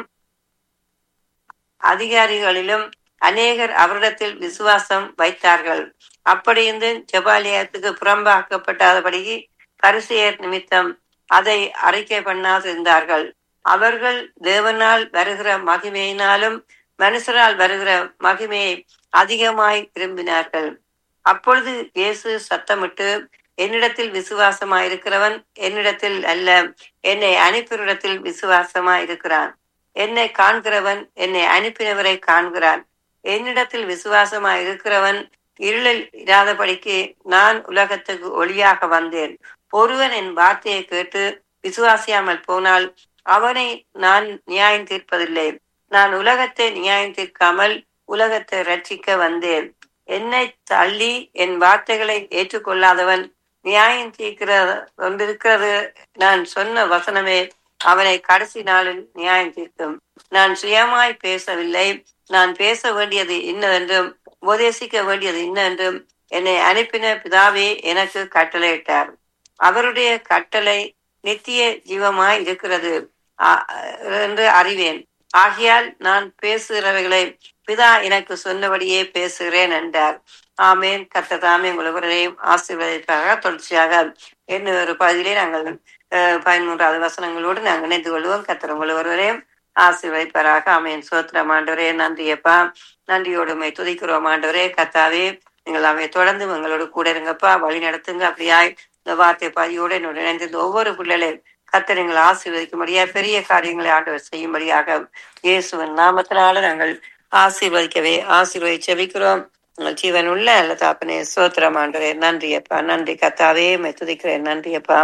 அதிகாரிகளிலும் அநேகர் அவரிடத்தில் விசுவாசம் வைத்தார்கள் அப்படியிருந்து ஜபாலயத்துக்கு புறம்பாக்கப்பட்டாதபடி பரிசெயர் நிமித்தம் அதை அறிக்கை பண்ணாதிருந்தார்கள் அவர்கள் தேவனால் வருகிற மகிமையினாலும் மனுஷரால் வருகிற மகிமையை அதிகமாய் விரும்பினார்கள் அப்பொழுது இயேசு சத்தமிட்டு என்னிடத்தில் விசுவாசமாயிருக்கிறவன் என்னிடத்தில் அல்ல என்னை அனுப்பியரிடத்தில் விசுவாசமாயிருக்கிறான் என்னை காண்கிறவன் என்னை அனுப்பினவரை காண்கிறான் என்னிடத்தில் விசுவாசமாய் இருக்கிறவன் இருளில் இராதபடிக்கு நான் உலகத்துக்கு ஒளியாக வந்தேன் ஒருவன் என் வார்த்தையை கேட்டு விசுவாசியாமல் போனால் அவனை நான் நியாயம் தீர்ப்பதில்லை நான் உலகத்தை நியாயம் தீர்க்காமல் உலகத்தை ரட்சிக்க வந்தேன் என்னை தள்ளி என் வார்த்தைகளை ஏற்றுக்கொள்ளாதவன் நியாயம் தீர்க்கிற கொண்டிருக்கிறது நான் சொன்ன வசனமே அவனை கடைசி நாளில் நியாயம் தீர்க்கும் நான் சுயமாய் பேசவில்லை நான் பேச வேண்டியது இன்னதென்றும் உபதேசிக்க வேண்டியது இன்னென்றும் என்னை அனுப்பின பிதாவே எனக்கு கட்டளையிட்டார் அவருடைய கட்டளை நித்திய ஜீவமாய் இருக்கிறது என்று அறிவேன் ஆகையால் நான் பேசுகிறவைகளை பிதா எனக்கு சொன்னபடியே பேசுகிறேன் என்றார் ஆமேன் கத்த தாமே உலகரையும் ஆசீர்வதிப்பாக தொடர்ச்சியாக என்ன ஒரு பகுதியிலே நாங்கள் பதிமூன்றாவது வசனங்களோடு நாங்கள் இணைந்து கொள்வோம் கத்திர ஒருவரையும் ஆசீர்வதிப்பாராக ஆமேன் சோத்திரம் ஆண்டவரே நன்றியப்பா நன்றியோடுமை துதிக்கிறோம் ஆண்டவரே கத்தாவே நீங்கள் அவை தொடர்ந்து எங்களோடு கூட இருங்கப்பா வழி நடத்துங்க அப்படியாய் இந்த வார்த்தை பதியோடு என்னோட இணைந்திருந்த ஒவ்வொரு பிள்ளைகளையும் கத்தர் எங்களை ஆசீர்வதிக்கும்படியா பெரிய காரியங்களை ஆண்டவர் செய்யும்படியாக இயேசுவின் நாமத்தினால நாங்கள் ஆசீர்வதிக்கவே ஆசீர்வதி செபிக்கிறோம் உங்கள் ஜீவன் உள்ள அல்ல தாப்பனே சோத்திரம் ஆண்டவரே நன்றியப்பா நன்றி கத்தாவே துதிக்கிறேன் நன்றியப்பா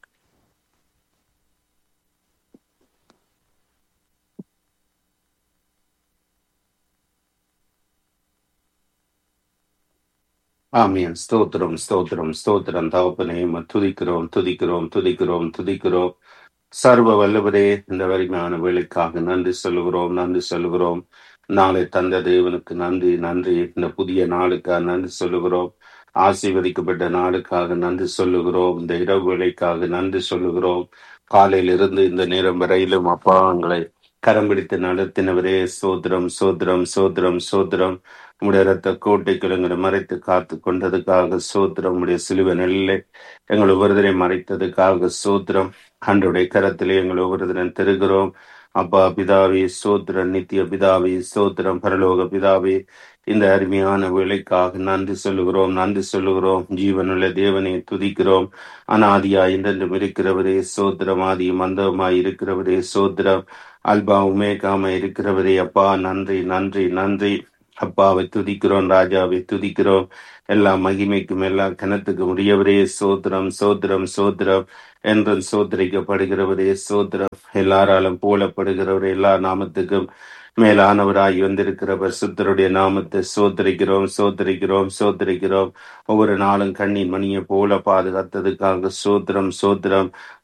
ஆமியன் ஸ்தோத்திரம் ஸ்தோத்திரம் ஸ்தோத்திரம் தகப்பனே துதிக்கிறோம் துதிக்கிறோம் துதிக்கிறோம் துதிக்கிறோம் சர்வ வல்லவரே இந்த வலிமையான வேலைக்காக நன்றி சொல்லுகிறோம் நன்றி சொல்லுகிறோம் நாளை தந்த தேவனுக்கு நன்றி நன்றி இந்த புதிய நாளுக்காக நன்றி சொல்லுகிறோம் ஆசீர்வதிக்கப்பட்ட நாளுக்காக நன்றி சொல்லுகிறோம் இந்த இரவு வேலைக்காக நன்றி சொல்லுகிறோம் காலையிலிருந்து இந்த நேரம் வரையிலும் அப்பா எங்களை கரம் பிடித்து நடத்தினவரே சோத்திரம் சோத்திரம் சோத்திரம் சோத்திரம் உடைய ரத்த கோட்டைக்குள் எங்களை மறைத்து காத்து கொண்டதுக்காக சோத்திரம் உடைய சிலுவ நெல்லை எங்கள் ஒவ்வொருதரை மறைத்ததுக்காக சோத்திரம் அன்றுடைய கரத்திலே எங்கள் ஒவ்வொருதரன் தெருகிறோம் அப்பா பிதாவே சோத்திரம் நித்திய பிதாவே சோத்திரம் பரலோக பிதாவே இந்த அருமையான வேலைக்காக நன்றி சொல்லுகிறோம் நன்றி சொல்லுகிறோம் ஜீவனுள்ள தேவனை துதிக்கிறோம் அனாதியா என்றென்றும் இருக்கிறவரே சோத்திரம் ஆதி மந்தமாய் இருக்கிறவரே சோத்திரம் அல்பா உமேகாம இருக்கிறவரே அப்பா நன்றி நன்றி நன்றி அப்பாவை துதிக்கிறோம் ராஜாவை துதிக்கிறோம் எல்லா மகிமைக்கும் எல்லா கணத்துக்கும் உரியவரே சோத்திரம் சோத்திரம் சோத்திரம் என்றும் சோதரிக்கப்படுகிறவரே சோத்திரம் எல்லாராலும் போலப்படுகிறவர் எல்லா நாமத்துக்கும் மேலானவராய் வந்திருக்கிறவர் சுத்தருடைய நாமத்தை சோதரிக்கிறோம் சோதரிக்கிறோம் சோதரிக்கிறோம் ஒவ்வொரு நாளும் கண்ணின் மணியை போல பாதுகாத்ததுக்காக சோத்திரம் சோத்திரம்